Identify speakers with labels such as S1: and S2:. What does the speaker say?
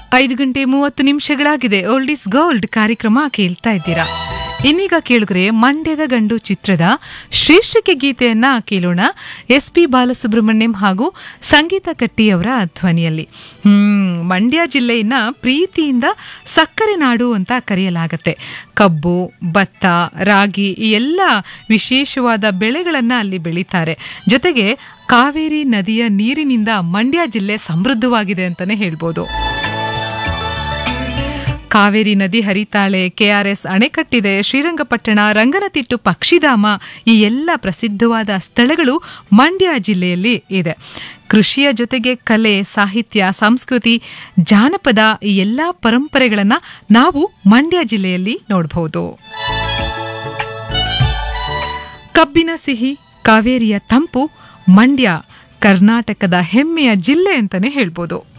S1: ಐದು ಗಂಟೆ ಮೂವತ್ತು ನಿಮಿಷಗಳಾಗಿದೆ ಓಲ್ಡ್ ಇಸ್ ಗೋಲ್ಡ್ ಕಾರ್ಯಕ್ರಮ ಕೇಳ್ತಾ ಇದ್ದೀರಾ ಇನ್ನೀಗ ಕೇಳಿದ್ರೆ ಮಂಡ್ಯದ ಗಂಡು ಚಿತ್ರದ ಶೀರ್ಷಿಕೆ ಗೀತೆಯನ್ನ ಕೇಳೋಣ ಎಸ್ ಪಿ ಬಾಲಸುಬ್ರಹ್ಮಣ್ಯಂ ಹಾಗೂ ಸಂಗೀತ ಕಟ್ಟಿಯವರ ಧ್ವನಿಯಲ್ಲಿ ಹ್ಮ್ ಮಂಡ್ಯ ಜಿಲ್ಲೆಯನ್ನ ಪ್ರೀತಿಯಿಂದ ಸಕ್ಕರೆ ನಾಡು ಅಂತ ಕರೆಯಲಾಗತ್ತೆ ಕಬ್ಬು ಭತ್ತ ರಾಗಿ ಈ ಎಲ್ಲ ವಿಶೇಷವಾದ ಬೆಳೆಗಳನ್ನ ಅಲ್ಲಿ ಬೆಳೀತಾರೆ ಜೊತೆಗೆ ಕಾವೇರಿ ನದಿಯ ನೀರಿನಿಂದ ಮಂಡ್ಯ ಜಿಲ್ಲೆ ಸಮೃದ್ಧವಾಗಿದೆ ಅಂತಾನೆ ಹೇಳ್ಬೋದು ಕಾವೇರಿ ನದಿ ಹರಿತಾಳೆ ಕೆಆರ್ಎಸ್ ಅಣೆಕಟ್ಟಿದೆ ಶ್ರೀರಂಗಪಟ್ಟಣ ರಂಗನತಿಟ್ಟು ಪಕ್ಷಿಧಾಮ ಈ ಎಲ್ಲ ಪ್ರಸಿದ್ಧವಾದ ಸ್ಥಳಗಳು ಮಂಡ್ಯ ಜಿಲ್ಲೆಯಲ್ಲಿ ಇದೆ ಕೃಷಿಯ ಜೊತೆಗೆ ಕಲೆ ಸಾಹಿತ್ಯ ಸಂಸ್ಕೃತಿ ಜಾನಪದ ಈ ಎಲ್ಲ ಪರಂಪರೆಗಳನ್ನ ನಾವು ಮಂಡ್ಯ ಜಿಲ್ಲೆಯಲ್ಲಿ ನೋಡಬಹುದು ಕಬ್ಬಿನ ಸಿಹಿ ಕಾವೇರಿಯ ತಂಪು ಮಂಡ್ಯ ಕರ್ನಾಟಕದ ಹೆಮ್ಮೆಯ ಜಿಲ್ಲೆ ಅಂತಾನೆ ಹೇಳ್ಬೋದು